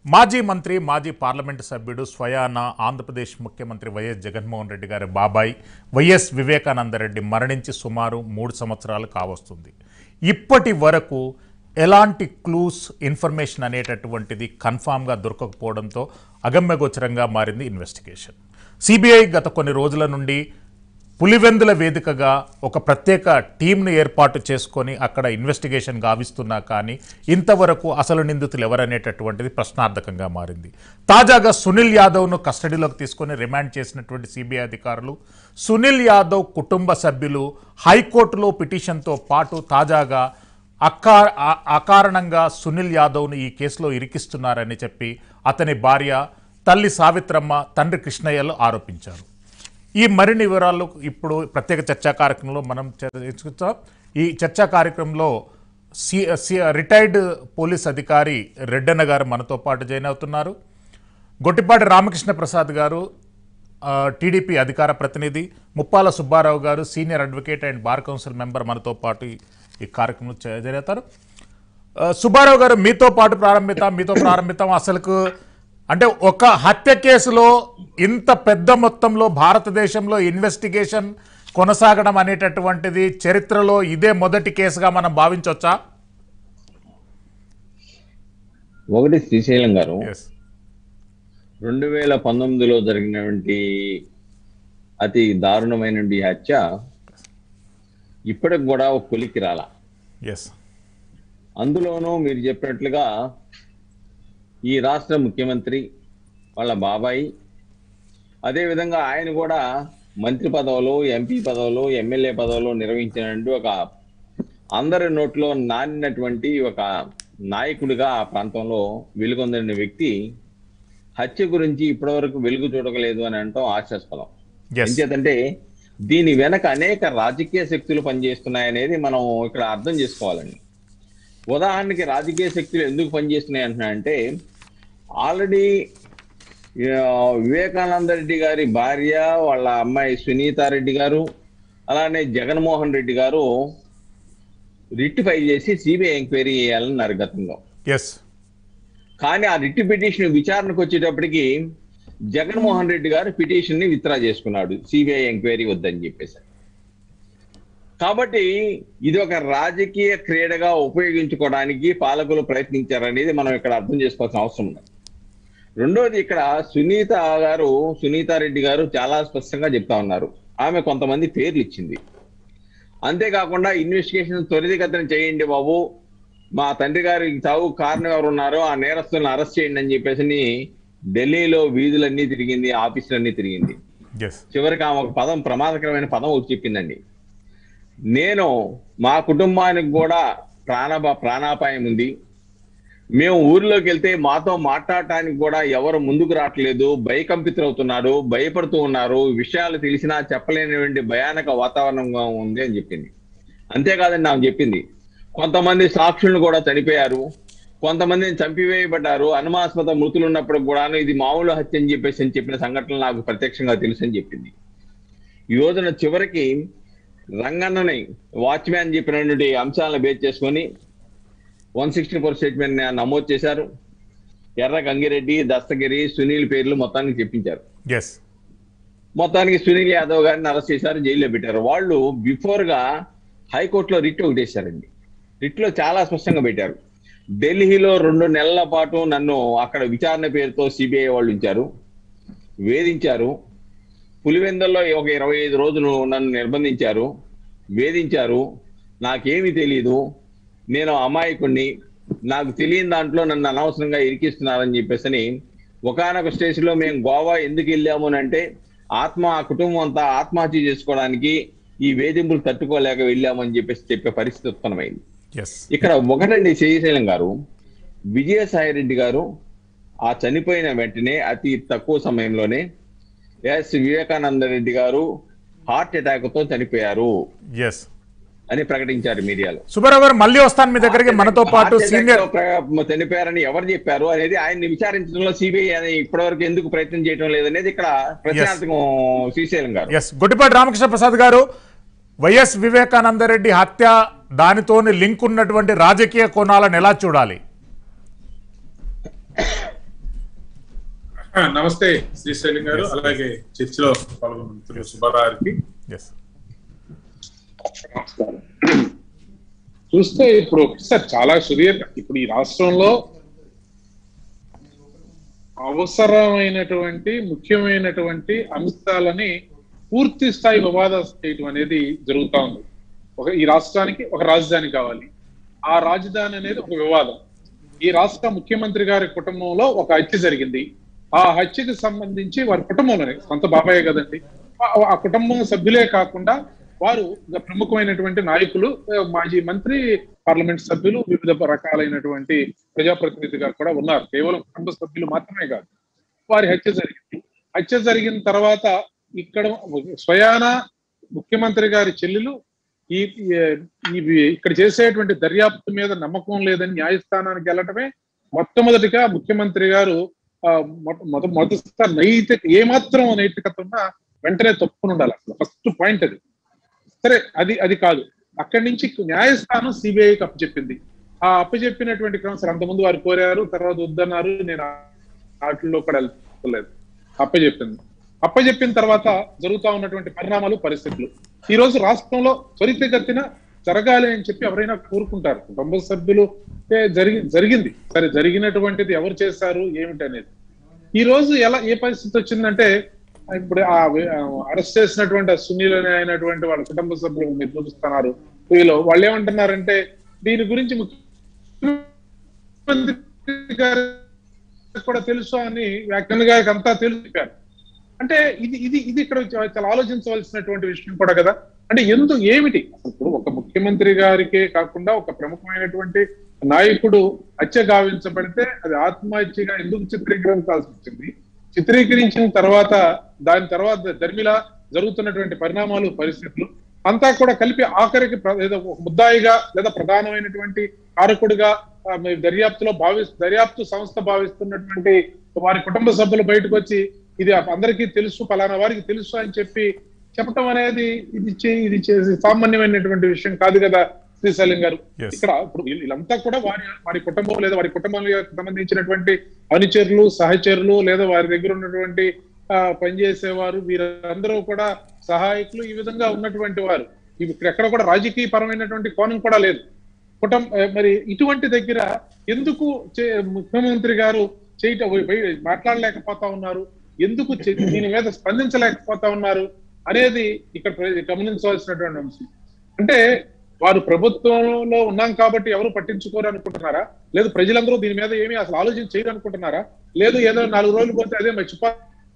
మాజీ మంత్రి మాజీ పార్లమెంటు సభ్యుడు స్వయాన ఆంధ్రప్రదేశ్ ముఖ్యమంత్రి వైఎస్ జగన్మోహన్ రెడ్డి గారి బాబాయ్ వైఎస్ వివేకానందరెడ్డి మరణించి సుమారు మూడు సంవత్సరాలు కావస్తుంది ఇప్పటి వరకు ఎలాంటి క్లూస్ ఇన్ఫర్మేషన్ అనేటటువంటిది కన్ఫామ్గా దొరకకపోవడంతో అగమ్యగోచరంగా మారింది ఇన్వెస్టిగేషన్ సిబిఐ గత కొన్ని రోజుల నుండి పులివెందుల వేదికగా ఒక ప్రత్యేక టీంను ఏర్పాటు చేసుకొని అక్కడ ఇన్వెస్టిగేషన్ గావిస్తున్నా కానీ ఇంతవరకు అసలు నిందితులు ఎవరనేటటువంటిది ప్రశ్నార్థకంగా మారింది తాజాగా సునీల్ యాదవ్ను కస్టడీలోకి తీసుకొని రిమాండ్ చేసినటువంటి సిబిఐ అధికారులు సునీల్ యాదవ్ కుటుంబ సభ్యులు హైకోర్టులో పిటిషన్తో పాటు తాజాగా అకా ఆ- అకారణంగా సునీల్ యాదవ్ను ఈ కేసులో ఇరికిస్తున్నారని చెప్పి అతని భార్య తల్లి సావిత్రమ్మ తండ్రి కృష్ణయ్యలు ఆరోపించారు ఈ మరిన్ని వివరాలు ఇప్పుడు ప్రత్యేక చర్చా కార్యక్రమంలో మనం చర్చించుకుంటాం ఈ చర్చా కార్యక్రమంలో సి సి రిటైర్డ్ పోలీస్ అధికారి రెడ్డన్న గారు మనతో పాటు జాయిన్ అవుతున్నారు గొట్టిపాటి రామకృష్ణ ప్రసాద్ గారు ఆ, టీడీపీ అధికార ప్రతినిధి ముప్పాల సుబ్బారావు గారు senior advocate and bar council member మనతో పాటు ఈ- ఈ కార్యక్రమంలో చే- జాయిన్ అవుతారు ఆ, సుబ్బారావు గారు మీతో పాటు ప్రారంభిద్దాం మీతో ప్రారంభిద్దాం అసలుకు అంటే ఒక హత్య కేసులో ఇంత పెద్ద మొత్తంలో భారతదేశంలో ఇన్వెస్టిగేషన్ కొనసాగడం అనేటటువంటిది చరిత్రలో ఇదే మొదటి కేసుగా మనం భావించవచ్చా ఒకటి శ్రీశైలం గారు ఎస్ రెండు వేల పంతొమ్మిదిలో జరిగినటువంటి అతి దారుణమైనటువంటి హత్య ఇప్పటికి కూడా ఒక కొలికి రాల ఎస్ అందులోనూ మీరు చెప్పినట్లుగా ఈ రాష్ట్ర ముఖ్యమంత్రి వాళ్ళ బాబాయి అదేవిధంగా ఆయన కూడా మంత్రి పదవులు ఎంపీ పదవులు ఎమ్మెల్యే పదవులు నిర్వహించినటువంటి ఒక అందరి నోట్లో నానినటువంటి ఒక నాయకుడిగా ఆ ప్రాంతంలో వెలుగొందిన వ్యక్తి హత్య గురించి ఇప్పటివరకు వెలుగు చూడకలేదు అని అంటాం ఆశాస్పదం ఎస్ ఎంచేతంటే దీని వెనక అనేక రాజకీయ శక్తులు పనిచేస్తున్నాయనేది మనం ఇక్కడ అర్థం చేసుకోవాలండి ఉదాహరణకి రాజకీయ శక్తులు ఎందుకు పనిచేస్తున్నాయి అంటున్నాయంటే ఆల్రెడీ వివేకానంద రెడ్డి గారి భార్య వాళ్ళ అమ్మాయి సునీతారెడ్డి గారు అలానే జగన్మోహన్ రెడ్డి గారు రిట్ ఫైల్ చేసి సిబిఐ ఎంక్వైరీ చేయాలన్నారు గతంలో ఎస్ కానీ ఆ రిట్ పిటిషన్ విచారణకు వచ్చేటప్పటికి జగన్మోహన్ రెడ్డి గారు పిటిషన్ ని విత్డ్రా చేసుకున్నాడు సిబిఐ ఎంక్వైరీ వద్దని చెప్పేసి కాబట్టి ఇది ఒక రాజకీయ క్రీడగా ఉపయోగించుకోవడానికి పాలకులు ప్రయత్నించారనేది మనం ఇక్కడ అర్థం చేసుకోవాల్సిన అవసరం ఉంది రెండోది ఇక్కడ సునీత గారు సునీతారెడ్డి గారు చాలా స్పష్టంగా చెప్తా ఉన్నారు ఆమె కొంతమంది పేర్లు ఇచ్చింది అంతేకాకుండా ఇన్వెస్టిగేషన్ త్వరితగతిన చేయండి బాబు మా తండ్రి గారి చావు కారణం ఎవరు ఉన్నారో ఆ నేరస్తులను అరెస్ట్ చేయండి అని చెప్పేసి ఢిల్లీలో వీధులన్నీ తిరిగింది ఆఫీసులన్నీ తిరిగింది ఎస్ చివరికి ఆమె ఒక పదం ప్రమాదకరమైన పదం ఒకటి చెప్పిందండి నేను మా కుటుంబానికి కూడా ప్రాణ ప్రాణాపాయం ఉంది మేము ఊర్లోకి వెళ్తే మాతో మాట్లాడటానికి కూడా ఎవరు ముందుకు రావట్లేదు భయకంపితులవుతున్నారు భయపడుతూ ఉన్నారు విషయాలు తెలిసినా చెప్పలేనటువంటి భయానక వాతావరణంగా ఉంది అని చెప్పింది అంతేకాదండి ఆమె చెప్పింది కొంతమంది సాక్షులను కూడా చనిపోయారు కొంతమందిని చంపివేయబడ్డారు అనుమానాస్పద మృతులు ఉన్నప్పుడు కూడాను ఇది మామూలు హత్య అని చెప్పేసి అని చెప్పిన సంఘటనలు నాకు ప్రత్యక్షంగా తెలుసు అని చెప్పింది ఈ రోజున చివరికి రంగన్నని వాచ్మ్యాన్ చెప్పినటువంటి అంశాలను బేస్ చేసుకొని వన్ సిక్స్టీ ఫోర్ స్టేట్మెంట్ నమోదు చేశారు ఎర్ర గంగిరెడ్డి దస్తగిరి సునీల్ పేర్లు మొత్తానికి చెప్పించారు ఎస్ మొత్తానికి సునీల్ యాదవ్ గారిని అరెస్ట్ చేశారు జైల్లో పెట్టారు వాళ్ళు బిఫోర్ గా హైకోర్టులో రిట్ ఒకటి వేశారండి రిట్ లో చాలా స్పష్టంగా పెట్టారు ఢిల్లీలో రెండు నెలల పాటు నన్ను అక్కడ విచారణ పేరుతో సిబిఐ వాళ్ళు ఉంచారు వేధించారు పులివెందల్లో ఒక ఇరవై ఐదు రోజులు నన్ను నిర్బంధించారు వేధించారు నాకేమీ తెలియదు నేను అమాయకుణ్ణి నాకు తెలియని దాంట్లో నన్ను అనవసరంగా ఇరికిస్తున్నారని చెప్పేసి ఒకనొక స్టేజ్ లో మేము గోవా ఎందుకు వెళ్ళాము అని అంటే ఆత్మ ఆ కుటుంబం అంతా ఆత్మహత్య చేసుకోవడానికి ఈ వేధింపులు తట్టుకోలేక వెళ్ళామని చెప్పేసి చెప్పే పరిస్థితి ఉత్పన్నమైంది ఎస్ ఇక్కడ ఒకటండి శ్రీశైలం గారు విజయసాయి రెడ్డి గారు ఆ చనిపోయిన వెంటనే అతి తక్కువ సమయంలోనే ఎస్ వివేకానంద రెడ్డి గారు హార్ట్ అటాక్ తో చనిపోయారు ఎస్ అని ప్రకటించారు మీడియాలో సుబ్బారావు గారు మళ్ళీ వస్తాను మీ దగ్గరికి మనతో పాటు హార్ట్ అటాక్ సీనియర్ తో ప్ర- చనిపోయారని ఎవరు చెప్పారు అనేది ఆయన్ని విచారించడంలో సిబిఐ అని ఇప్పటివరకు ఎందుకు ప్రయత్నం చేయడం లేదనేది ఇక్కడ ప్రశ్నార్థకం శ్రీశైలం గారు ఎస్ గుట్టిపాటి రామకృష్ణ ప్రసాద్ గారు వైఎస్ వివేకానందరెడ్డి హత్య దానితోని లింక్ ఉన్నటువంటి రాజకీయ కోణాలను ఎలా చూడాలి ఆ, నమస్తే శ్రీశైలం గారు అలాగే చర్చిలో పాల్గొన్న సుబ్బారావుకి ఎస్ నమస్కారం చూస్తే ఇప్పుడు సార్ చాలా సుదీర్ఘ ఇప్పుడు ఈ రాష్ట్రంలో అవసరమైనటువంటి ముఖ్యమైనటువంటి అంశాలని పూర్తి స్థాయి వివాదం చేయటం అనేది జరుగుతా ఉంది ఒక ఈ రాష్ట్రానికి ఒక రాజధాని కావాలి ఆ రాజధాని అనేది ఒక వివాదం ఈ రాష్ట్ర ముఖ్యమంత్రి గారి కుటుంబంలో ఒక హత్య జరిగింది ఆ హత్యకి సంబంధించి వారి కుటుంబంలోనే సొంత బాబాయ్ కదండి ఆ- ఆ కుటుంబం సభ్యులే కాకుండా వారు ఒక ప్రముఖమైనటువంటి నాయకులు ఆ, మాజీ మంత్రి పార్లమెంట్ సభ్యులు వివిధ రకాలైనటువంటి ప్రజాప్రతినిధిగా కూడా ఉన్నారు కేవలం కుటుంబ సభ్యులు మాత్రమే కాదు వారి హత్య జరిగింది హత్య జరిగిన తర్వాత ఇక్కడ స్వయాన ముఖ్యమంత్రి గారి చెల్లెలు ఈ ఈ- ఇవి ఇక్కడ చేసేటువంటి దర్యాప్తు మీద నమ్మకం లేదని న్యాయస్థానానికి వెళ్ళటమే మొట్టమొదటిగా ముఖ్యమంత్రి గారు ఆ, మొట్ట- మొద మొదటి నైతిక ఏమాత్రం నైతికత ఉన్నా వెంటనే తప్పుకుని ఉండాలి అసలు ఫస్ట్ పాయింట్ అది సరే అది అది కాదు అక్కడి నుంచి న్యాయస్థానం సిబిఐకి అప్పచెప్పింది ఆ అప్పచెప్పినటువంటి క్రమం సరే అంతకుముందు వారు కోరారు తర్వాత వద్దన్నారు నేను ఆ వాటిల్లో కూడా వెళ్ళలేదు అప్పచెప్పింది అప్పచెప్పిన తర్వాత జరుగుతా ఉన్నటువంటి పరిణామాలు పరిస్థితులు ఈ రోజు రాష్ట్రంలో త్వరితగతిన జరగాలి అని చెప్పి ఎవరైనా కోరుకుంటారు కుటుంబ సభ్యులు ఏ జరిగి జరిగింది సరే జరిగినటువంటిది ఎవరు చేశారు ఏమిటి అనేది ఈ రోజు ఎలా ఏ పరిస్థితి వచ్చిందంటే ఇప్పుడు ఆ అరెస్ట్ చేసినటువంటి ఆ సునీల్ అనే అయినటువంటి వాళ్ళ కుటుంబ సభ్యులు మీరు చూపిస్తున్నారు వీళ్ళు వాళ్ళు ఏమంటున్నారంటే దీని గురించి ముఖ్యమంత్రి గారికి కూడా తెలుసు అని వ్యాఖ్యాన గారికి అంతా తెలుసు చెప్పారు అంటే ఇది ఇది ఇది ఇక్కడ చా- చాలా ఆలోచించవలసినటువంటి విషయం కూడా కదా అంటే ఎందు ఏమిటి అసలు ఇప్పుడు ఒక ముఖ్యమంత్రి గారికే కాకుండా ఒక ప్రముఖమైనటువంటి నాయకుడు హత్య గావించబడితే అది ఆత్మహత్యగా ఎందుకు చిత్రీకరించాల్సి వచ్చింది చిత్రీకరించిన తర్వాత దాని తర్వాత ధర్మిల జరుగుతున్నటువంటి పరిణామాలు పరిస్థితులు అంతా కూడా కలిపి ఆఖరికి ప్ర- ఏదో ఒక ముద్దాయిగా లేదా ప్రధానమైనటువంటి కారకుడిగా ఆ, మీ దర్యాప్తులో భావి దర్యాప్తు సంస్థ భావిస్తున్నటువంటి వారి కుటుంబ సభ్యులు బయటకు వచ్చి ఇది అందరికీ తెలుసు ఫలానా వారికి తెలుసు అని చెప్పి చెప్పటం అనేది ఇది చే- ఇది చేసి సామాన్యమైనటువంటి విషయం కాదు కదా శ్రీశైలం గారు Yes. ఇక్కడ ఇప్పుడు వీళ్ళు- వీళ్ళంతా కూడా వారి వారి కుటుంబం లేదా వారి కుటుంబానికి సంబంధించినటువంటి అనుచరులు సహచరులు లేదా వారి దగ్గర ఉన్నటువంటి ఆ, పనిచేసేవారు వీరందరూ కూడా సహాయకులు ఈ విధంగా ఉన్నటువంటి వారు ఇవి ఇక్కడ ఎక్కడ కూడా రాజకీయ పరమైనటువంటి కోణం కూడా లేదు కుటుంబ మరి ఇటువంటి దగ్గర ఎందుకు చే- ముఖ్యమంత్రి గారు చేయట బయ- మాట్లాడలేకపోతా ఉన్నారు ఎందుకు చే- దీని మీద స్పందించలేకపోతా ఉన్నారు అనేది ఇక్కడ ప్ర- గమనించవలసినటువంటి అంశం అంటే వారు ప్రభుత్వంలో ఉన్నాం కాబట్టి ఎవరు పట్టించుకోరు అనుకుంటున్నారా లేదు ప్రజలందరూ దీని మీద ఏమీ అసలు ఆలోచన చేయరు అనుకుంటున్నారా లేదు ఏదో నాలుగు రోజులు పోతే అదే మర్చిపో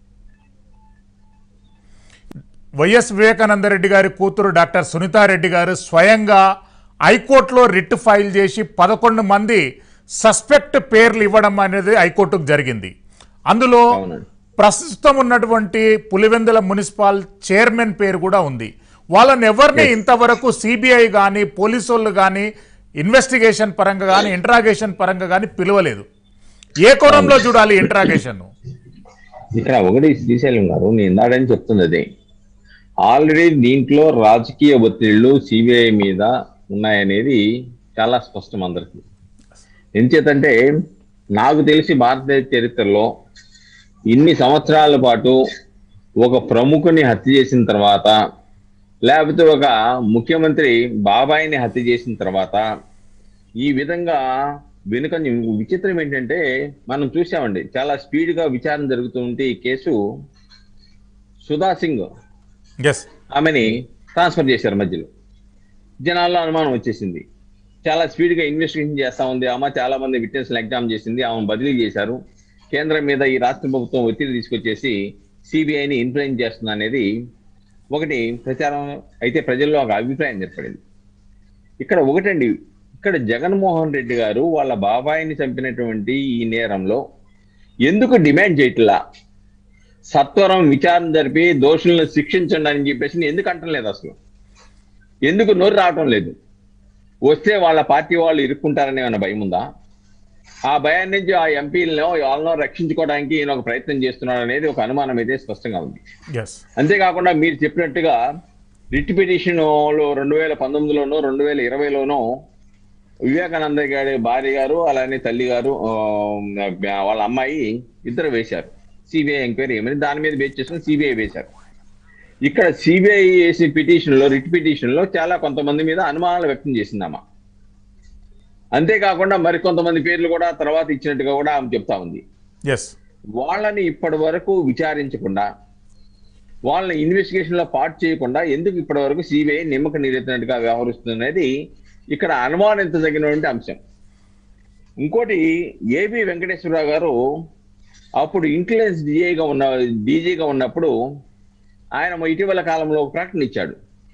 వైఎస్ వివేకానందరెడ్డి గారి కూతురు డాక్టర్ సునీతారెడ్డి గారు స్వయంగా హైకోర్టులో రిట్ ఫైల్ చేసి పదకొండు మంది సస్పెక్ట్ పేర్లు ఇవ్వడం అనేది హైకోర్టుకు జరిగింది అందులో అవునండి. ప్రస్తుతం ఉన్నటువంటి పులివెందుల మున్సిపల్ చైర్మన్ పేరు కూడా ఉంది వాళ్ళని ఎవరిని ఇంతవరకు సిబిఐ కానీ పోలీసు వాళ్ళు కానీ ఇన్వెస్టిగేషన్ పరంగా కానీ ఇంట్రాగేషన్ పరంగా కానీ పిలవలేదు ఏ కోణంలో చూడాలి ఇంట్రాగేషన్ ఇక్కడ ఒకటి శ్రీశైలం గారు నేను ఇందాడని చెప్తుంది అదే ఆల్రెడీ దీంట్లో రాజకీయ ఒత్తిళ్లు సిబిఐ మీద ఉన్నాయనేది చాలా స్పష్టం అందరికి ఎంచేతంటే నాకు తెలిసి భారతదేశ చరిత్రలో ఇన్ని సంవత్సరాల పాటు ఒక ప్రముఖుని హత్య చేసిన తర్వాత లేకపోతే ఒక ముఖ్యమంత్రి బాబాయిని హత్య చేసిన తర్వాత ఈ విధంగా వెనుక విచిత్రం ఏంటంటే మనం చూసామండి చాలా స్పీడ్ గా విచారణ జరుగుతూ ఉంటే ఈ కేసు సుధా సింగ్ ఎస్ ఆమెని ట్రాన్స్ఫర్ చేశారు మధ్యలో జనాల్లో అనుమానం వచ్చేసింది చాలా స్పీడ్ గా ఇన్వెస్టిగేషన్ చేస్తా ఉంది ఆమె చాలా మంది విట్నెస్ ఎగ్జామ్ చేసింది ఆమె బదిలీ చేశారు కేంద్రం మీద ఈ రాష్ట్ర ప్రభుత్వం ఒత్తిడి తీసుకొచ్చేసి సిబిఐని ఇన్ఫ్లుయెన్స్ చేస్తుంది అనేది ఒకటి ప్రచారం అయితే ప్రజల్లో ఒక అభిప్రాయం ఏర్పడింది ఇక్కడ ఒకటండి ఇక్కడ జగన్మోహన్ రెడ్డి గారు వాళ్ళ బాబాయిని చంపినటువంటి ఈ నేరంలో ఎందుకు డిమాండ్ చేయట్లా సత్వరం విచారణ జరిపి దోషులను శిక్షించండి అని చెప్పేసి ఎందుకు అంటలేదు అసలు ఎందుకు నోరు రావటం లేదు వస్తే వాళ్ళ పార్టీ వాళ్ళు ఇరుక్కుంటారనే ఏమైనా భయం ఉందా ఆ భయాన్ని నుంచి ఆ ఎంపీలను వాళ్ళను రక్షించుకోవడానికి ఈయన ఒక ప్రయత్నం చేస్తున్నాడు అనేది ఒక అనుమానం అయితే స్పష్టంగా ఉంది ఎస్ అంతేకాకుండా మీరు చెప్పినట్టుగా రిట్ పిటిషన్ లో రెండు వేల పంతొమ్మిదిలోనూ రెండు వేల ఇరవైలోనూ వివేకానంద గారి భార్య గారు అలానే తల్లి గారు ఆ, వాళ్ళ అమ్మాయి ఇద్దరు వేశారు సిబిఐ ఎంక్వైరీ ఏమని దాని మీద బేస్ చేసుకుని సిబిఐ వేశారు ఇక్కడ సిబిఐ వేసిన పిటిషన్ లో రిట్ పిటిషన్ లో చాలా కొంతమంది మీద అనుమానాలు వ్యక్తం చేసిందమ్మా అంతేకాకుండా మరికొంతమంది పేర్లు కూడా తర్వాత ఇచ్చినట్టుగా కూడా ఆమె చెప్తా ఉంది ఎస్ వాళ్ళని ఇప్పటి వరకు విచారించకుండా వాళ్ళని ఇన్వెస్టిగేషన్ లో పార్ట్ చేయకుండా ఎందుకు ఇప్పటి వరకు సిబిఐ నిమ్మక నీరెత్తినట్టుగా వ్యవహరిస్తుంది అనేది ఇక్కడ అనుమానించదగినటువంటి అంశం ఇంకోటి ఏబి వెంకటేశ్వరరావు గారు అప్పుడు ఇంటెలిజెన్స్ డిఐగా ఉన్న డీజీగా ఉన్నప్పుడు ఆయన ఇటీవల కాలంలో ఒక ప్రకటన ఇచ్చాడు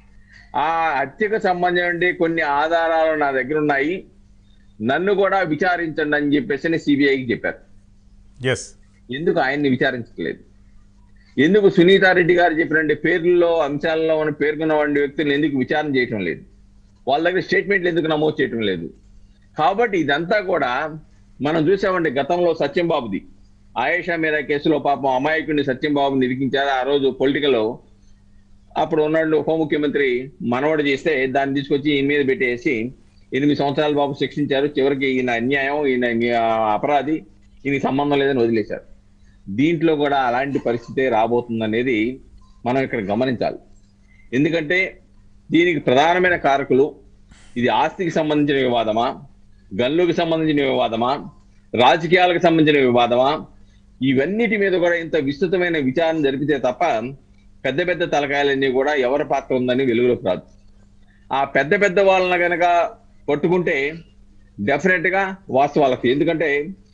ఆ హత్యకు సంబంధించి కొన్ని ఆధారాలు నా దగ్గర ఉన్నాయి నన్ను కూడా విచారించండి అని చెప్పేసి సిబిఐకి చెప్పారు ఎస్ ఎందుకు ఆయన్ని విచారించట్లేదు ఎందుకు సునీతారెడ్డి గారు చెప్పినట్టు పేర్లలో అంశాలలో ఉన్న పేర్కొన్న వంటి వ్యక్తులను ఎందుకు విచారణ చేయటం లేదు వాళ్ళ దగ్గర స్టేట్మెంట్లు ఎందుకు నమోదు చేయటం లేదు కాబట్టి ఇదంతా కూడా మనం చూసామండి గతంలో సత్యం బాబుది ఆయేషా మీరా కేసులో పాపం అమాయకుడిని సత్యం బాబు నిరికించారు ఆ రోజు పొలిటికల్ అప్పుడు ఉన్నాడు ఉప ముఖ్యమంత్రి మనవడు చేస్తే దాన్ని తీసుకొచ్చి ఈయన మీద పెట్టేసి ఎనిమిది సంవత్సరాల బాబు శిక్షించారు చివరికి ఈయన అన్యాయం ఈయన ఈయన అపరాధి ఈయనకి సంబంధం లేదని వదిలేశారు దీంట్లో కూడా అలాంటి పరిస్థితే రాబోతుందనేది మనం ఇక్కడ గమనించాలి ఎందుకంటే దీనికి ప్రధానమైన కారకులు ఇది ఆస్తికి సంబంధించిన వివాదమా గన్నుకి సంబంధించిన వివాదమా రాజకీయాలకు సంబంధించిన వివాదమా ఇవన్నిటి మీద కూడా ఇంత విస్తృతమైన విచారణ జరిపితే తప్ప పెద్ద పెద్ద తలకాయలన్నీ కూడా ఎవరి పాత్ర ఉందని వెలుగులోకి రాదు ఆ పెద్ద పెద్ద వాళ్ళని గనక పట్టుకుంటే డెఫినెట్ గా వాస్తవాలకు ఎందుకంటే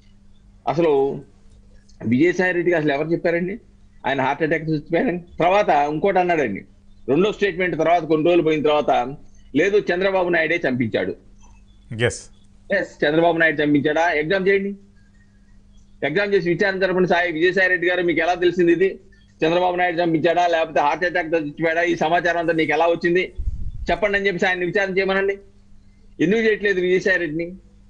అసలు విజయసాయి రెడ్డికి అసలు ఎవరు చెప్పారండి ఆయన హార్ట్ అటాక్ చచ్చిపోయారని తర్వాత ఇంకోటి అన్నాడండి రెండో స్టేట్మెంట్ తర్వాత కొన్ని రోజులు పోయిన తర్వాత లేదు చంద్రబాబు నాయుడే చంపించాడు ఎస్ ఎస్ చంద్రబాబు నాయుడు చంపించాడా ఎగ్జామ్ చేయండి ఎగ్జామ్ చేసి విచారణ జరపండి సాయి విజయసాయి రెడ్డి గారు మీకు ఎలా తెలిసింది ఇది చంద్రబాబు నాయుడు చంపించాడా లేకపోతే హార్ట్ అటాక్ తో చచ్చిపోయాడా ఈ సమాచారం అంతా నీకు ఎలా వచ్చింది చెప్పండి అని చెప్పి ఆయన విచారణ చేయమనండి ఎందుకు చేయట్లేదు విజయసాయి రెడ్డిని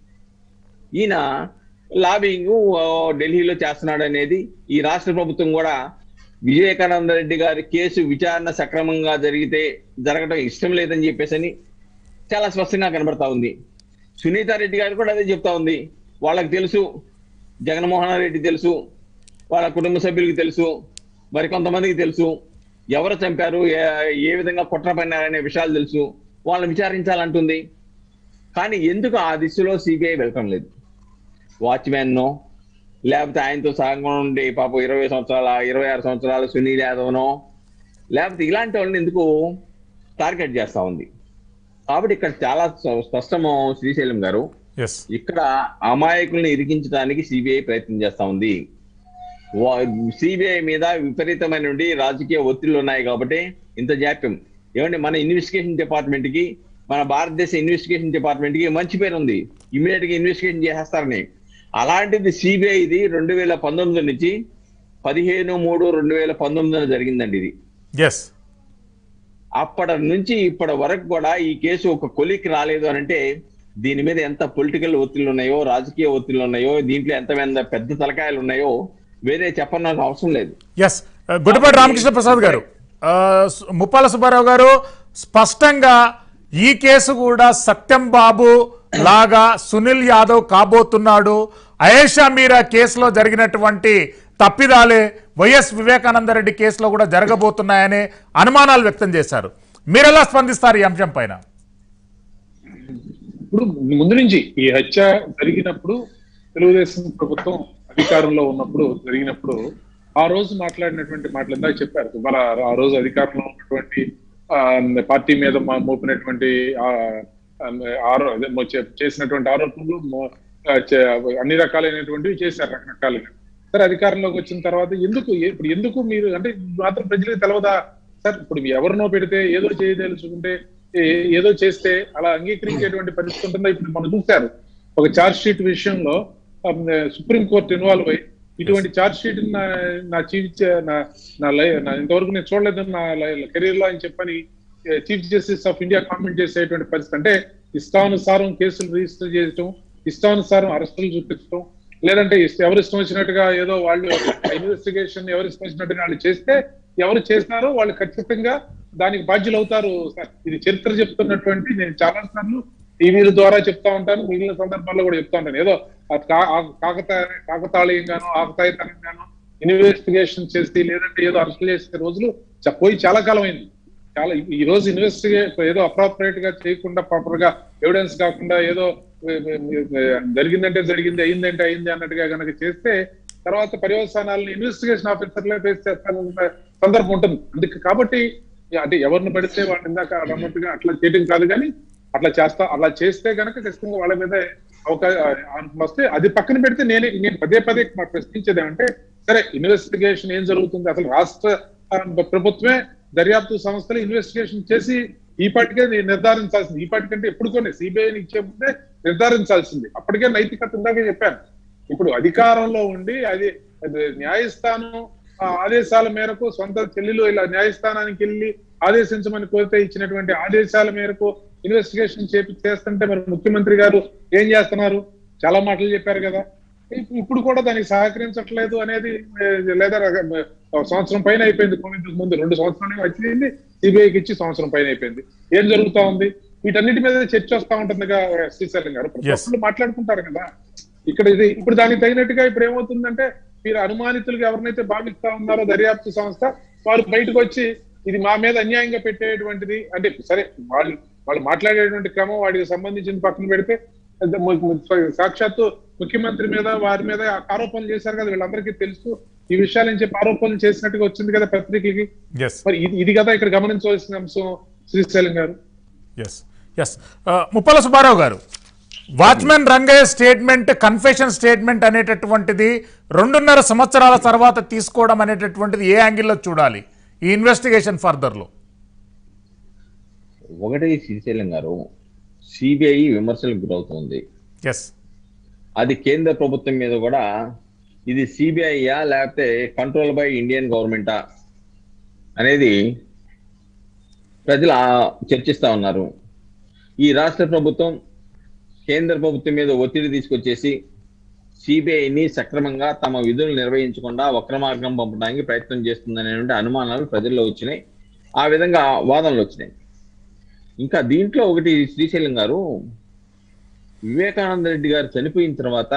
ఈయన లాబింగ్ ఢిల్లీలో చేస్తున్నాడు అనేది ఈ రాష్ట్ర ప్రభుత్వం కూడా వివేకానంద రెడ్డి గారి కేసు విచారణ సక్రమంగా జరిగితే జరగడం ఇష్టం లేదని చెప్పేసి అని చాలా స్పష్టంగా కనబడతా ఉంది సునీత రెడ్డి గారు కూడా అదే చెప్తా ఉంది వాళ్ళకి తెలుసు జగన్మోహన్ రెడ్డి తెలుసు వాళ్ళ కుటుంబ సభ్యులకి తెలుసు మరి కొంతమందికి తెలుసు ఎవరు చంపారు ఏ- ఏ విధంగా కుట్ర పన్నారనే విషయాలు తెలుసు వాళ్ళని విచారించాలంటుంది కానీ ఎందుకు ఆ దిశలో సిబిఐ వెళ్ళటం లేదు వాచ్మెన్ నో లేకపోతే ఆయనతో సహంగా ఉండి పాపం ఇరవై సంవత్సరాల ఇరవై ఆరు సంవత్సరాల సునీల్ యాదవ్నో లేకపోతే ఇలాంటి వాళ్ళని ఎందుకు టార్గెట్ చేస్తా ఉంది కాబట్టి ఇక్కడ చాలా స్ప- స్పష్టము శ్రీశైలం గారు ఎస్ ఇక్కడ అమాయకుల్ని ఇరికించడానికి సిబిఐ ప్రయత్నం చేస్తా ఉంది సిబిఐ మీద విపరీతమైన నుండి రాజకీయ ఒత్తిళ్లు ఉన్నాయి కాబట్టి ఇంత జాప్యం ఏమంటే మన ఇన్వెస్టిగేషన్ డిపార్ట్మెంట్ కి మన భారతదేశ ఇన్వెస్టిగేషన్ డిపార్ట్మెంట్ కి మంచి పేరు ఉంది ఇమీడియట్ గా ఇన్వెస్టిగేషన్ చేసేస్తారని అలాంటిది సిబిఐ ఇది రెండు వేల పంతొమ్మిది నుంచి పదిహేను మూడు రెండు వేల పంతొమ్మిదిన జరిగిందండి ఇది ఎస్ అప్పటి నుంచి ఇప్పటి వరకు కూడా ఈ కేసు ఒక కొలికి రాలేదు అని అంటే దీని మీద ఎంత పొలిటికల్ ఒత్తిళ్లు ఉన్నాయో రాజకీయ ఒత్తిళ్లు ఉన్నాయో దీంట్లో ఎంత ఎంత పెద్ద తలకాయలు ఉన్నాయో వేరే చెప్పడానికి అవసరం లేదు ఎస్ గుడిపాటి రామకృష్ణ ప్రసాద్ గారు ఆ, సు- ముప్పాల సుబ్బారావు గారు స్పష్టంగా ఈ కేసు కూడా సత్యం బాబు లాగా సునీల్ యాదవ్ కాబోతున్నాడు అయేషా మీరా కేసులో జరిగినటువంటి తప్పిదాలే వైఎస్ వివేకానందరెడ్డి కేసులో కూడా జరగబోతున్నాయనే అనుమానాలు వ్యక్తం చేశారు మీరెలా స్పందిస్తారు ఈ అంశం పైన ఇప్పుడు ముందు నుంచి ఈ హత్య జరిగినప్పుడు తెలుగుదేశం ప్రభుత్వం అధికారంలో ఉన్నప్పుడు జరిగినప్పుడు ఆ రోజు మాట్లాడినటువంటి మాటలు ఇందాక చెప్పారు మన ఆ రోజు అధికారంలో ఉన్నటువంటి ఆ, పార్టీ మీద మా- మోపినటువంటి ఆ, ఆరో అదే మో- చే- చేసినటువంటి ఆరోపణలు మో- ఆ, చే- అన్ని రకాలైనటువంటివి చేశారు రకరకాలుగా సరే అధికారంలోకి వచ్చిన తర్వాత ఎందుకు ఇప్పుడు ఎందుకు మీరు అంటే మాత్రం ప్రజలకు తెలవదా సార్ ఇప్పుడు ఎవరినో పెడితే ఏదో చేయదలుచుకుంటే ఏ- ఏదో చేస్తే అలా అంగీకరించేటువంటి పరిస్థితి ఉంటుందా ఇప్పుడు మనం చూశారు ఒక ఛార్జ్ షీట్ విషయంలో సుప్రీం కోర్టు ఇన్వాల్వ్ అయ్యి ఇటువంటి ఛార్జ్ షీట్ నా నా చీఫ్ నా నా లై- నా ఇంతవరకు నేను చూడలేదు నా కెరీర్ లో అని చెప్పని chief justice of India comment చేసేటువంటి పరిస్థితి అంటే ఇష్టానుసారం కేసులు రిజిస్టర్ చేయటం ఇష్టానుసారం అరెస్టులు చూపించడం లేదంటే ఇష్ట- ఎవరు ఇష్టం వచ్చినట్టుగా ఏదో వాళ్ళు ఇన్వెస్టిగేషన్ ఎవరు ఇష్టం వచ్చినట్టుగా వాళ్ళు చేస్తే ఎవరు చేసినారో వాళ్ళు ఖచ్చితంగా దానికి బాధ్యులు అవుతారు సార్ ఇది చరిత్ర చెప్తున్నటువంటి నేను చాలా సార్లు టీవీల ద్వారా చెప్తా ఉంటాను మిగిలిన సందర్భాల్లో కూడా చెప్తా ఉంటాను ఏదో అది కా- ఆ- కాకత కాకతాళీయంగానో ఆకతాయితనంగానో ఇన్వెస్టిగేషన్ చేసి లేదంటే ఏదో అరెస్ట్ చేసే రోజులు చ- పోయి చాలా కాలం అయింది చాలా ఈ- ఈ రోజు ఇన్వెస్టిగేట్ ఏదో అప్రాపరేట్ గా చేయకుండా ప్రాపర్ గా ఎవిడెన్స్ కాకుండా ఏదో ఏ, ఏ, ఏ, జరిగిందంటే జరిగింది అయిందంటే అయింది అన్నట్టుగా కనుక చేస్తే తర్వాత పర్యవసానాలను ఇన్వెస్టిగేషన్ ఆఫీసర్లే ఫేస్ చేస్తారన్న సందర్భం ఉంటుంది అందుకే కాబట్టి అంటే ఎవరిని పడితే వాళ్ళని ఇందాక అన్నట్టుగా అట్లా చేయడం కాదు కానీ అట్లా చేస్తా అలా చేస్తే గనక ఖచ్చితంగా వాళ్ళ మీద అవకాశం వస్తే అది పక్కన పెడితే నేనే నేను పదే పదే ప్రశ్నించేది ఏమంటే సరే ఇన్వెస్టిగేషన్ ఏం జరుగుతుంది అసలు రాష్ట్ర ఆ, ప్రభుత్వమే దర్యాప్తు సంస్థలు ఇన్వెస్టిగేషన్ చేసి ఈ పాటికే ని- నిర్ధారించాల్సింది ఈ పాటికంటే ఎప్పుడు కొన్ని సిబిఐని ఇచ్చే ముందే నిర్ధారించాల్సింది అప్పటికే నైతికత ఇందాక చెప్పాను ఇప్పుడు అధికారంలో ఉండి అది అది న్యాయస్థానం ఆ ఆదేశాల మేరకు సొంత చెల్లెలు ఇలా న్యాయస్థానానికి వెళ్ళి ఆదేశించమని కోరితే ఇచ్చినటువంటి ఆదేశాల మేరకు ఇన్వెస్టిగేషన్ చేపి చేస్తుంటే మరి ముఖ్యమంత్రి గారు ఏం చేస్తున్నారు చాలా మాటలు చెప్పారు కదా ఇప్- ఇప్పుడు కూడా దానికి సహకరించట్లేదు అనేది ఏ, లేదా రక- ఒక సంవత్సరం పైన అయిపోయింది కోవిడ్ ముందు రెండు సంవత్సరాలు వచ్చింది సిబిఐకి ఇచ్చి సంవత్సరం పైన అయిపోయింది ఏం జరుగుతా ఉంది వీటన్నిటి మీద చర్చ వస్తా ఉంటుందిగా శ్రీశైలం గారు ప్రతి Yes. ఒక్కళ్ళు మాట్లాడుకుంటారు కదా ఇక్కడ ఇది ఇప్పుడు దానికి తగినట్టుగా ఇప్పుడు ఏమవుతుందంటే మీరు అనుమానితులుగా ఎవరినైతే భావిస్తా ఉన్నారో దర్యాప్తు సంస్థ వారు బయటకు వచ్చి ఇది మా మీద అన్యాయంగా పెట్టేటువంటిది అంటే సరే వాళ్ళు వాళ్ళు మాట్లాడేటువంటి క్రమం వాటికి సంబంధించిన పక్కన పెడితే అది ము- ము- సాక్షాత్తు ముఖ్యమంత్రి మీద వారి మీద ఆరోపణలు చేశారు కదా వీళ్ళందరికీ తెలుసు ఈ విషయాలని చెప్పి ఆరోపణలు చేసినట్టుగా వచ్చింది కదా పత్రికకి ఎస్ మరి ఇది ఇది కదా ఇక్కడ గమనించవలసిన అంశం శ్రీశైలం గారు ఎస్ ఎస్ ముప్పల సుబ్బారావు గారు watchman Rangaiah statement confession statement అనేటటువంటిది రెండున్నర సంవత్సరాల తర్వాత తీసుకోవడం అనేటటువంటిది ఏ యాంగిల్లో చూడాలి ఈ ఇన్వెస్టిగేషన్ ఫర్దర్లో ఒకటి శ్రీశైలం గారు సిబిఐ విమర్శలకు గురవుతుంది ఎస్ అది కేంద్ర ప్రభుత్వం మీద కూడా ఇది సిబిఐయా లేకపోతే కంట్రోల్ బై ఇండియన్ గవర్నమెంటా అనేది ప్రజలు ఆ- చర్చిస్తా ఉన్నారు ఈ రాష్ట్ర ప్రభుత్వం కేంద్ర ప్రభుత్వం మీద ఒత్తిడి తీసుకొచ్చేసి సిబిఐని సక్రమంగా తమ విధులు నిర్వహించకుండా వక్ర మార్గం పంపడానికి ప్రయత్నం చేస్తుందనేటువంటి అనుమానాలు ప్రజల్లో వచ్చినాయి ఆ విధంగా వాదనలు వచ్చినాయి ఇంకా దీంట్లో ఒకటి శ్రీశైలం గారు వివేకానంద రెడ్డి గారు చనిపోయిన తర్వాత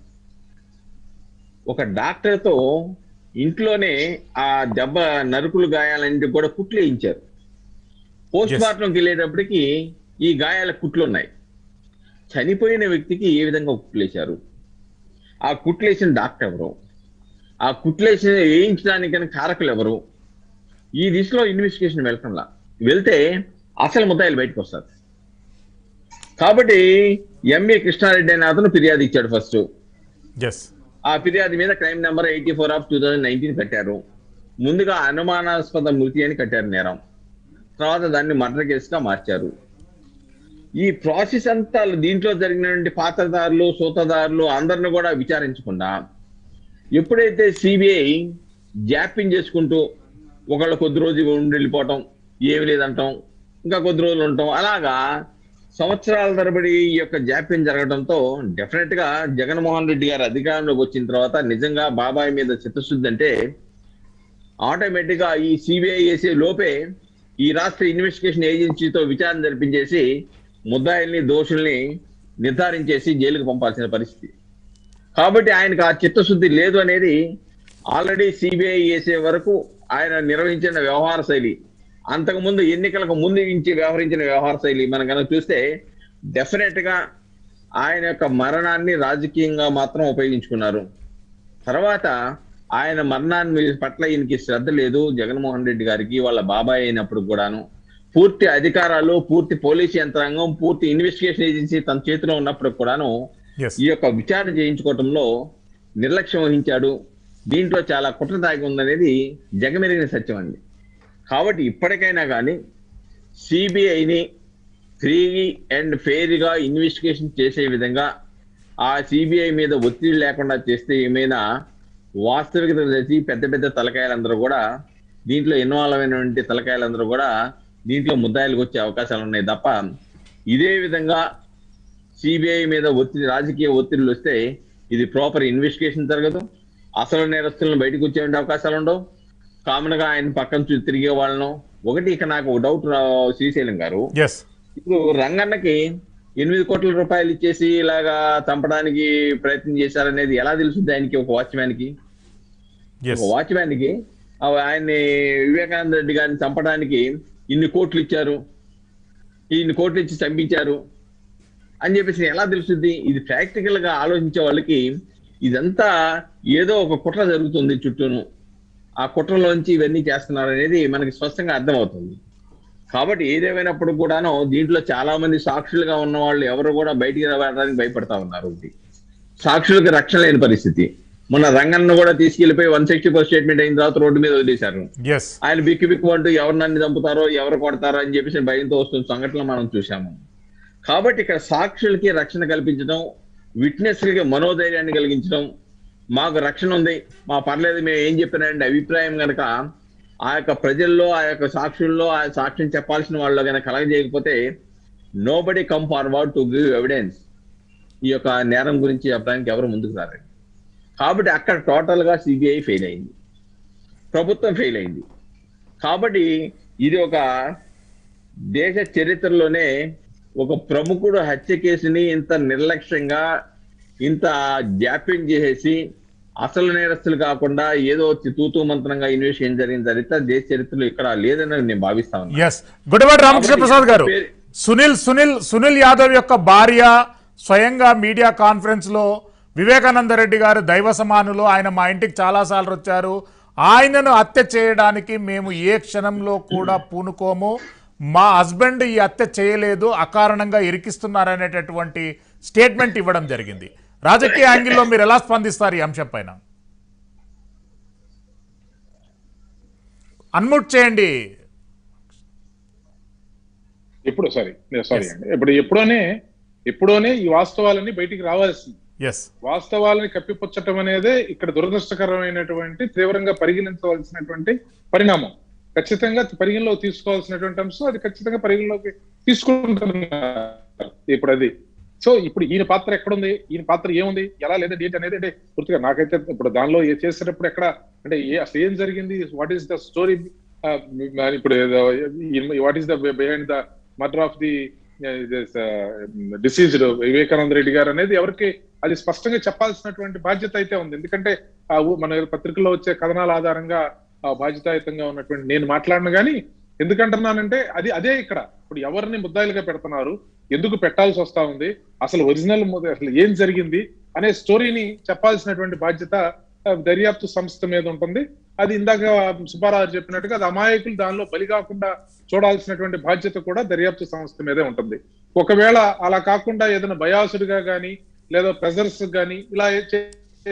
ఒక డాక్టర్తో ఇంట్లోనే ఆ దెబ్బ నరుకులు గాయాలన్నింటి కూడా కుట్లు వేయించారు పోస్ట్ Yes. మార్టంకి వెళ్ళేటప్పటికి ఈ గాయాల కుట్లు ఉన్నాయి చనిపోయిన వ్యక్తికి ఏ విధంగా కుట్లేశారు ఆ కుట్లేసిన డాక్టర్ ఎవరు ఆ కుట్లేసిన వేయించడానికి గల కారకులు ఎవరు ఈ దిశలో ఇన్వెస్టిగేషన్ వెళ్తంలా వెళ్తే అసలు ముద్దాయిలు బయటకు వస్తారు కాబట్టి ఎంఏ కృష్ణారెడ్డి అనే అతను ఫిర్యాదు ఇచ్చాడు ఫస్ట్ ఎస్ ఆ ఫిర్యాదు మీద crime number eighty four of two thousand nineteen కట్టారు ముందుగా అనుమానాస్పద మృతి అని కట్టారు నేరం తర్వాత దాన్ని మర్డర్ కేసుగా మార్చారు ఈ ప్రాసెస్ అంతా దీంట్లో జరిగినటువంటి పాత్రదారులు సూతదారులు అందరిని కూడా విచారించకుండా ఎప్పుడైతే సిబిఐ జాప్యం చేసుకుంటూ ఒకళ్ళు కొద్ది రోజు ఉండి వెళ్ళిపోవటం ఏమి లేదంటాం ఇంకా కొద్ది రోజులు ఉంటాం అలాగా సంవత్సరాల తరబడి ఈ యొక్క జాప్యం జరగడంతో డెఫినెట్ గా జగన్మోహన్ రెడ్డి గారు అధికారంలోకి వచ్చిన తర్వాత నిజంగా బాబాయ్ మీద చిత్తశుద్ధి అంటే ఆటోమేటిక్ గా ఈ సిబిఐ చేసే లోపే ఈ రాష్ట్ర ఇన్వెస్టిగేషన్ ఏజెన్సీతో విచారణ జరిపించేసి ముద్దాయిల్ని దోషుల్ని నిర్ధారించేసి జైలుకు పంపాల్సిన పరిస్థితి కాబట్టి ఆయనకు ఆ చిత్తశుద్ధి లేదు అనేది ఆల్రెడీ సిబిఐ చేసే వరకు ఆయన నిర్వహించిన వ్యవహార శైలి అంతకుముందు ఎన్నికలకు ముందు నుంచి వ్యవహరించిన వ్యవహార శైలి మనం కనుక చూస్తే డెఫినెట్ గా ఆయన యొక్క మరణాన్ని రాజకీయంగా మాత్రం ఉపయోగించుకున్నారు తర్వాత ఆయన మరణాన్ని పట్ల ఈయనకి శ్రద్ధ లేదు జగన్మోహన్ రెడ్డి గారికి వాళ్ళ బాబాయ్ అయినప్పుడు కూడాను పూర్తి అధికారాలు పూర్తి పోలీస్ యంత్రాంగం పూర్తి ఇన్వెస్టిగేషన్ ఏజెన్సీ తన చేతిలో ఉన్నప్పుడు కూడాను ఎస్ ఈ యొక్క విచారణ చేయించుకోవటంలో నిర్లక్ష్యం వహించాడు దీంట్లో చాలా కుట్ర దాగి ఉందనేది జగమెరిగిన సత్యం అండి కాబట్టి ఇప్పటికైనా కానీ సిబిఐని ఫ్రీ అండ్ ఫెయిర్ గా ఇన్వెస్టిగేషన్ చేసే విధంగా ఆ సిబిఐ మీద ఒత్తిడి లేకుండా చేస్తే ఏమైనా వాస్తవికత తెలిసి పెద్ద పెద్ద తలకాయలందరూ కూడా దీంట్లో ఇన్వాల్వ్ అయినటువంటి తలకాయలందరూ కూడా దీంట్లో ముద్దాయిలకు వచ్చే అవకాశాలు ఉన్నాయి తప్ప ఇదే విధంగా సిబిఐ మీద ఒత్తిడి రాజకీయ ఒత్తిడిలు వస్తే ఇది ప్రాపర్ ఇన్వెస్టిగేషన్ జరగదు అసలు నేరస్తులను బయటకు వచ్చే అవకాశాలు ఉండవు కామన్ గా ఆయన పక్కన చూ- తిరిగే వాళ్ళను ఒకటి ఇక నాకు ఒక డౌట్ రా- శ్రీశైలం గారు ఎస్ ఇప్పుడు రంగన్నకి ఎనిమిది కోట్ల రూపాయలు ఇచ్చేసి ఇలాగా చంపడానికి ప్రయత్నం చేశారనేది ఎలా తెలుస్తుంది ఆయనకి ఒక వాచ్మ్యాన్ కి Yes. ఒక వాచ్మ్యాన్ కి ఆ ఆయన్ని వివేకానంద రెడ్డి గారిని చంపడానికి ఇన్ని కోట్లు ఇచ్చారు ఇన్ని కోట్లు ఇచ్చి చంపించారు అని చెప్పేసి ఎలా తెలుస్తుంది ఇది ప్రాక్టికల్ గా ఆలోచించే వాళ్ళకి ఇదంతా ఏదో ఒక కుట్ర జరుగుతుంది చుట్టూను ఆ కుట్రలోంచి ఇవన్నీ చేస్తున్నారు అనేది మనకి స్పష్టంగా అర్థమవుతుంది కాబట్టి ఏదేమైనప్పుడు కూడాను దీంట్లో చాలా మంది సాక్షులుగా ఉన్న వాళ్ళు ఎవరు కూడా బయటికి రావడానికి భయపడతా ఉన్నారు ఒకటి సాక్షులకు రక్షణ లేని పరిస్థితి మొన్న రంగన్న కూడా తీసుకెళ్లిపోయి వన్ సిక్స్టీ ఫోర్ స్టేట్మెంట్ అయిన తర్వాత రోడ్డు మీద వదిలేశారు ఎస్ ఆయన బిక్కి బిక్కు అంటూ ఎవరు నన్ను చంపుతారో ఎవరు కొడతారో అని చెప్పేసి భయంతో వస్తున్న సంఘటనలు మనం చూశాము కాబట్టి ఇక్కడ సాక్షులకి రక్షణ కల్పించడం విట్నెస్లకి మనోధైర్యాన్ని కలిగించడం మాకు రక్షణ ఉంది మా పర్లేదు మేము ఏం చెప్పినారంటే అభిప్రాయం కనుక ఆ యొక్క ప్రజల్లో ఆ యొక్క సాక్షుల్లో ఆ సాక్ష్యం చెప్పాల్సిన వాళ్ళు కనుక కలగజేయకపోతే nobody come forward to give evidence ఈ యొక్క నేరం గురించి చెప్పడానికి ఎవరు ముందుకు రారండి కాబట్టి అక్కడ టోటల్ గా సిబిఐ ఫెయిల్ అయింది ప్రభుత్వం ఫెయిల్ అయింది కాబట్టి ఇది ఒక దేశ చరిత్రలోనే ఒక ప్రముఖుడు హత్య కేసుని ఇంత నిర్లక్ష్యంగా ఇంత జాప్యం చేసేసి అసలు నేరస్తులు కాకుండా ఏదో తూతూ మంత్రంగా ఇన్వెస్టిగేషన్ జరిగిన చరిత్ర దేశ చరిత్రలో ఇక్కడ లేదని నేను భావిస్తా ఉన్నాను ఎస్ గుడివాడి రామకృష్ణ ప్రసాద్ గారు పేరు- సునీల్ సునీల్ సునీల్ యాదవ్ యొక్క భార్య స్వయంగా మీడియా కాన్ఫరెన్స్ లో వివేకానంద రెడ్డి గారు దైవ సమానులు ఆయన మా ఇంటికి చాలాసార్లు వచ్చారు ఆయనను హత్య చేయడానికి మేము ఏ క్షణంలో కూడా పూనుకోము మా హస్బెండ్ ఈ హత్య చేయలేదు అకారణంగా ఇరికిస్తున్నారనేటటువంటి స్టేట్మెంట్ ఇవ్వడం జరిగింది రాజకీయ యాంగిల్లో మీరు ఎలా స్పందిస్తారు ఈ అంశం పైన అన్ముట్ చేయండి ఎప్పుడు సారీ సారీ అండి ఇప్పుడు ఎప్పుడోనే ఎప్పుడోనే ఈ వాస్తవాలన్నీ బయటికి రావాల్సింది ఎస్ వాస్తవాలని కప్పిపుచ్చటం అనేదే ఇక్కడ దురదృష్టకరమైనటువంటి తీవ్రంగా పరిగణించవలసినటువంటి పరిణామం ఖచ్చితంగా పరిగణలోకి తీసుకోవాల్సినటువంటి అంశం అది ఖచ్చితంగా పరిగణలోకి తీసుకుంటున్నారు ఇప్పుడు అది సో ఇప్పుడు ఈయన పాత్ర ఎక్కడుంది ఈయన పాత్ర ఏముంది ఎలా లేదా డేట్ అనేది అంటే పూర్తిగా నాకైతే ఇప్పుడు దానిలో ఏ చేసేటప్పుడు ఎక్కడ అంటే ఏ అసలు ఏం జరిగింది వాట్ ఈస్ ద స్టోరీ ఇప్పుడు what is the behind the murder of the deceased Vivekananda Reddy గారు అనేది ఎవరికి అది స్పష్టంగా చెప్పాల్సినటువంటి బాధ్యత అయితే ఉంది ఎందుకంటే ఆ ఊ- మన పత్రికల్లో వచ్చే కథనాల ఆధారంగా ఆ బాధ్యతాయుతంగా ఉన్నటువంటి నేను మాట్లాడను కానీ ఎందుకంటున్నానంటే అది అదే ఇక్కడ ఇప్పుడు ఎవరిని ముద్దాయిలుగా పెడుతున్నారు ఎందుకు పెట్టాల్సి వస్తా ఉంది అసలు ఒరిజినల్ అసలు ఏం జరిగింది అనే స్టోరీని చెప్పాల్సినటువంటి బాధ్యత ఆ, దర్యాప్తు సంస్థ మీద ఉంటుంది అది ఇందాక సుబ్బారావు చెప్పినట్టుగా అది అమాయకులు దానిలో బలి కాకుండా చూడాల్సినటువంటి బాధ్యత కూడా దర్యాప్తు సంస్థ మీదే ఉంటుంది ఒకవేళ అలా కాకుండా ఏదైనా బయాసుడిగా కానీ లేదా ప్రెజర్స్ కానీ ఇలా చే-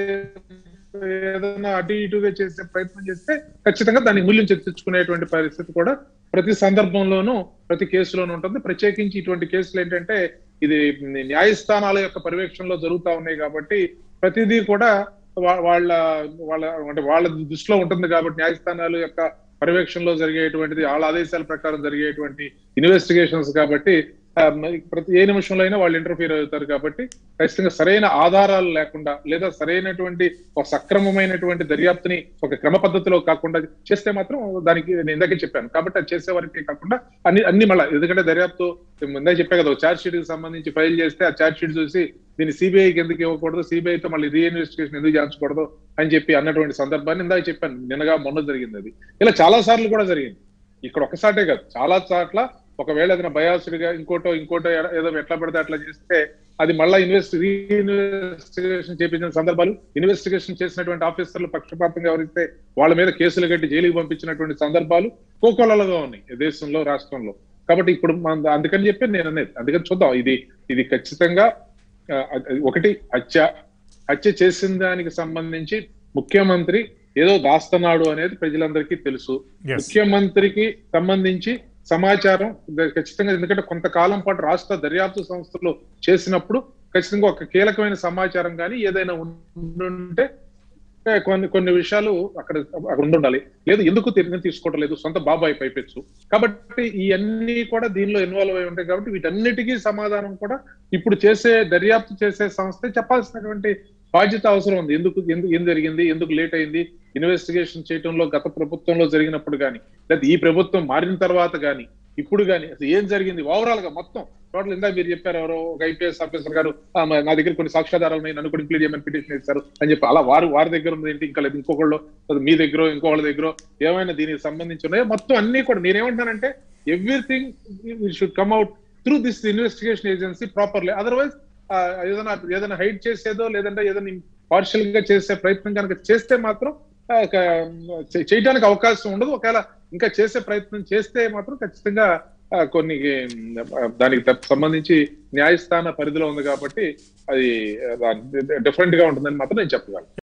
ఏదైనా అటు ఇటుగా చేసే ప్రయత్నం చేస్తే ఖచ్చితంగా దానికి మూల్యం తెచ్చుకునేటువంటి పరిస్థితి కూడా ప్రతి సందర్భంలోనూ ప్రతి కేసులోనూ ఉంటుంది ప్రత్యేకించి ఇటువంటి కేసులు ఏంటంటే ఇది న్యాయస్థానాల యొక్క పర్యవేక్షణలో జరుగుతా ఉన్నాయి కాబట్టి ప్రతిదీ కూడా వా- వాళ్ళ వాళ్ళ అంటే వాళ్ళ దృష్టిలో ఉంటుంది కాబట్టి న్యాయస్థానాల యొక్క పర్యవేక్షణలో జరిగేటువంటిది వాళ్ళ ఆదేశాల ప్రకారం జరిగేటువంటి ఇన్వెస్టిగేషన్స్ కాబట్టి ఆ, మరి ప్రతి ఏ నిమిషంలో అయినా వాళ్ళు ఇంటర్ఫీర్ అవుతారు కాబట్టి ఖచ్చితంగా సరైన ఆధారాలు లేకుండా లేదా సరైనటువంటి ఒక సక్రమమైనటువంటి దర్యాప్తుని ఒక క్రమ పద్ధతిలో కాకుండా చేస్తే మాత్రం దానికి నేను ఇందాకే చెప్పాను కాబట్టి అది చేసే వరకే కాకుండా అన్ని అన్ని మళ్ళీ ఎందుకంటే దర్యాప్తు ఇందాక చెప్పా కదా చార్జ్ షీట్ కి సంబంధించి ఫైల్ చేస్తే ఆ చార్జ్ షీట్ చూసి దీన్ని సిబిఐకి ఎందుకు ఇవ్వకూడదు సిబిఐతో మళ్ళీ రీఇన్వెస్టిగేషన్ ఎందుకు చేయించకూడదు అని చెప్పి అన్నటువంటి సందర్భాన్ని ఇందాక చెప్పాను నిన్నగా మొన్న జరిగింది అది ఇలా చాలా సార్లు కూడా జరిగింది ఇక్కడ ఒకసాటే కాదు చాలా చోట్ల ఒకవేళ ఏదైనా బయాసుడిగా ఇంకోటో ఇంకోటో ఎడ- ఏదో ఎట్లా పడితే అట్లా చేస్తే అది మళ్ళా ఇన్వెస్ట్ రీఇన్వెస్టిగేషన్ చేపించిన సందర్భాలు ఇన్వెస్టిగేషన్ చేసినటువంటి ఆఫీసర్లు పక్షపాతంగా ఎవరిస్తే వాళ్ళ మీద కేసులు కట్టి జైలుకి పంపించినటువంటి సందర్భాలు కోకోలలుగా ఉన్నాయి ఈ దేశంలో రాష్ట్రంలో కాబట్టి ఇప్పుడు మన అందుకని చెప్పి నేను అనేది అందుకని చూద్దాం ఇది ఇది ఖచ్చితంగా ఆ, అది ఒకటి హత్య హత్య చేసిన దానికి సంబంధించి ముఖ్యమంత్రి ఏదో దాస్తున్నాడు అనేది ప్రజలందరికీ తెలుసు Yes. ముఖ్యమంత్రికి సంబంధించి సమాచారం ద- ఖచ్చితంగా ఎందుకంటే కొంతకాలం పాటు రాష్ట్ర దర్యాప్తు సంస్థలు చేసినప్పుడు ఖచ్చితంగా ఒక కీలకమైన సమాచారం కానీ ఏదైనా ఉండుంటే ఏ, కొన్ని కొన్ని విషయాలు అక్కడ అక్కడ ఉండాలి లేదు ఎందుకు తిరిగి తీసుకోవటం లేదు సొంత బాబాయ్ పైపెచ్చు కాబట్టి ఈ అన్ని కూడా దీనిలో ఇన్వాల్వ్ అయి ఉంటాయి కాబట్టి వీటన్నిటికీ సమాధానం కూడా ఇప్పుడు చేసే దర్యాప్తు చేసే సంస్థ చెప్పాల్సినటువంటి బాధ్యత అవసరం ఉంది ఎందుకు ఎందుకు ఏం జరిగింది ఎందుకు లేట్ అయింది ఇన్వెస్టిగేషన్ చేయడంలో గత ప్రభుత్వంలో జరిగినప్పుడు కానీ లేదా ఈ ప్రభుత్వం మారిన తర్వాత కానీ ఇప్పుడు కానీ అసలు ఏం జరిగింది ఓవరాల్ గా మొత్తం టోటల్ ఇందాక మీరు చెప్పారు ఎవరో ఒక ఐపీఎస్ ఆఫీసర్ గారు "ఆ, మా- నా దగ్గర కొన్ని సాక్ష్యాధారాలు ఉన్నాయి నన్ను కూడా ఇంక్లూడ్ చేయమని పిటిషన్ ఇస్తారు అని చెప్పి అలా వారు వారి దగ్గర ఉంది ఏంటి ఇంకా లేదు ఇంకొకళ్ళు అది మీ దగ్గర ఇంకొకళ్ళ దగ్గర ఏమైనా దీనికి సంబంధించి ఉన్నాయో మొత్తం అన్ని కూడా నేనేమంటానంటే everything should come out through this investigation agency properly otherwise ఏదైనా ఏదైనా హైడ్ చేసేదో లేదంటే ఏదైనా పార్షియల్ గా చేసే ప్రయత్నం కనుక చేస్తే మాత్రం ఆ, క- చే- చేయడానికి అవకాశం ఉండదు ఒకవేళ ఇంకా చేసే ప్రయత్నం చేస్తే మాత్రం ఖచ్చితంగా ఆ, కొన్ని ఆ, దానికి త- సంబంధించి న్యాయస్థాన పరిధిలో ఉంది కాబట్టి అది డిఫరెంట్ గా ఉంటుందని మాత్రం నేను చెప్పగలను